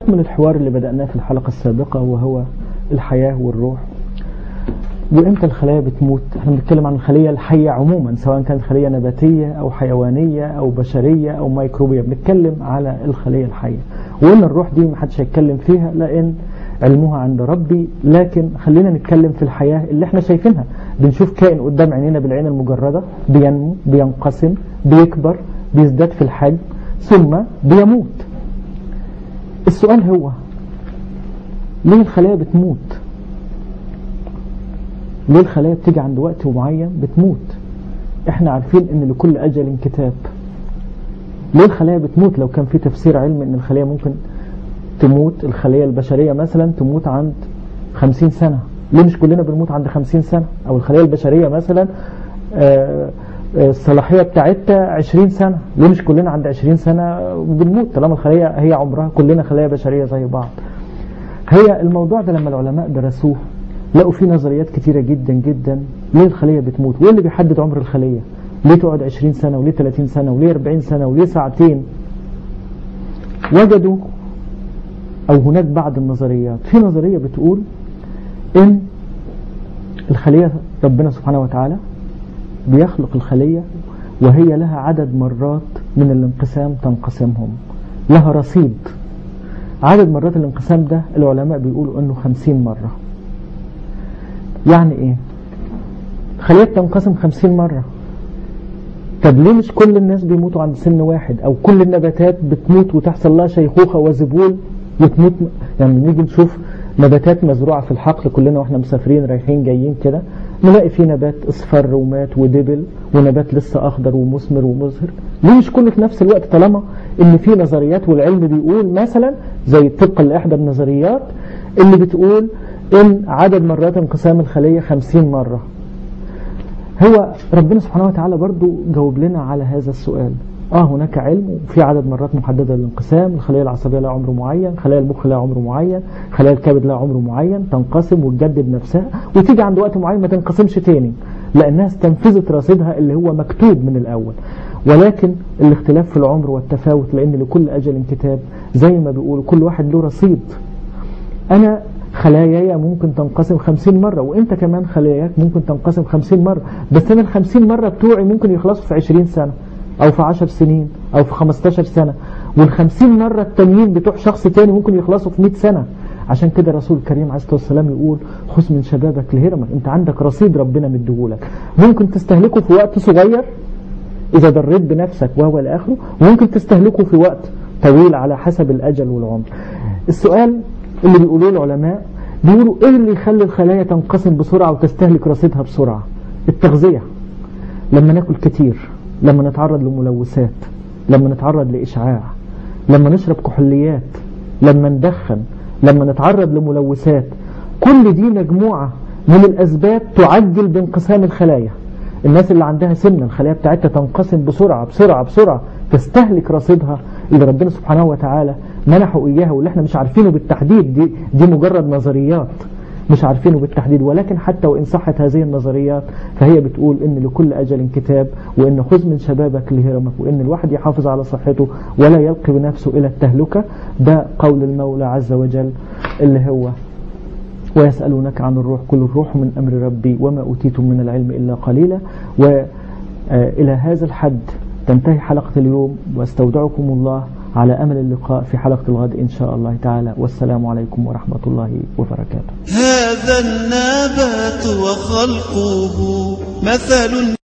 من الحوار اللي بدأناه في الحلقة السابقة وهو الحياة والروح وإمتى الخلايا بتموت احنا بنتكلم عن الخلية الحية عموما سواء كانت خلية نباتية أو حيوانية أو بشرية أو ميكروبية بنتكلم على الخلية الحية وقلنا الروح دي محدش هيتكلم فيها لأن علمها عند ربي لكن خلينا نتكلم في الحياة اللي احنا شايفينها بنشوف كائن قدام عينينا بالعين المجردة بينمو بينقسم بيكبر بيزداد في الحجم ثم بيموت السؤال هو ليه الخلايا بتموت ليه الخلايا بتيجي عند وقت معين بتموت احنا عارفين ان لكل اجل كتاب ليه الخلايا بتموت لو كان في تفسير علمي ان الخلايا ممكن تموت الخلية البشرية مثلا تموت عند خمسين سنة ليه مش كلنا بنموت عند خمسين سنة او الخلية البشرية مثلا الصلاحية بتاعتها عشرين سنة ليه مش كلنا عند عشرين سنة بنموت طالما الخلية هي عمرها كلنا خلايا بشرية زي بعض هي الموضوع ده لما العلماء درسوه لقوا فيه نظريات كتيرة جدا جدا ليه الخلية بتموت وايه اللي بيحدد عمر الخلية ليه تقعد 20 سنة وليه 30 سنة وليه 40 سنة وليه ساعتين وجدوا او هناك بعض النظريات في نظرية بتقول ان الخلية ربنا سبحانه وتعالى بيخلق الخلية وهي لها عدد مرات من الانقسام تنقسمهم لها رصيد عدد مرات الانقسام ده العلماء بيقولوا انه خمسين مرة يعني ايه خلية تنقسم خمسين مرة طب ليه مش كل الناس بيموتوا عند سن واحد او كل النباتات بتموت وتحصل لها شيخوخة وذبول وتموت يعني نيجي نشوف نباتات مزروعة في الحقل كلنا واحنا مسافرين رايحين جايين كده نلاقي في نبات اصفر ومات ودبل ونبات لسه اخضر ومثمر ومزهر ليه مش كله في نفس الوقت طالما ان في نظريات والعلم بيقول مثلا زي طبقا لاحدى النظريات اللي بتقول ان عدد مرات انقسام الخلية خمسين مرة هو ربنا سبحانه وتعالى برضو جاوب لنا على هذا السؤال اه هناك علم وفي عدد مرات محددة للانقسام الخلايا العصبية لها عمر معين خلايا المخ لها عمر معين خلايا الكبد لها عمر معين تنقسم وتجدد نفسها وتيجي عند وقت معين ما تنقسمش تاني لانها استنفذت رصيدها اللي هو مكتوب من الاول ولكن الاختلاف في العمر والتفاوت لان لكل اجل كتاب زي ما بيقولوا كل واحد له رصيد انا خلاياي ممكن تنقسم خمسين مرة وانت كمان خلاياك ممكن تنقسم خمسين مرة بس انا الخمسين مرة بتوعي ممكن يخلصوا في عشرين سنة او في عشر سنين او في خمستاشر سنة والخمسين مرة التانيين بتوع شخص تاني ممكن يخلصوا في مئة سنة عشان كده الرسول الكريم عليه الصلاة والسلام يقول خذ من شبابك لهرمك انت عندك رصيد ربنا مديهولك ممكن تستهلكه في وقت صغير اذا ضريت بنفسك وهو الاخره وممكن تستهلكه في وقت طويل على حسب الاجل والعمر السؤال اللي بيقولوه العلماء بيقولوا ايه اللي يخلي الخلايا تنقسم بسرعة وتستهلك رصيدها بسرعة التغذية لما ناكل كتير لما نتعرض لملوثات لما نتعرض لإشعاع لما نشرب كحوليات لما ندخن لما نتعرض لملوثات كل دي مجموعة من الأسباب تعجل بانقسام الخلايا الناس اللي عندها سمنة الخلايا بتاعتها تنقسم بسرعة بسرعة بسرعة تستهلك رصيدها اللي ربنا سبحانه وتعالى منحوا إياها واللي احنا مش عارفينه بالتحديد دي, دي مجرد نظريات مش عارفينه بالتحديد ولكن حتى وإن صحت هذه النظريات فهي بتقول إن لكل أجل كتاب وإن خذ من شبابك لهرمك وإن الواحد يحافظ على صحته ولا يلقي بنفسه إلى التهلكة ده قول المولى عز وجل اللي هو ويسألونك عن الروح كل الروح من أمر ربي وما أوتيتم من العلم إلا قليلا وإلى هذا الحد تنتهي حلقة اليوم واستودعكم الله على أمل اللقاء في حلقة الغد إن شاء الله تعالى والسلام عليكم ورحمة الله وبركاته هذا النبات وخلقه مثل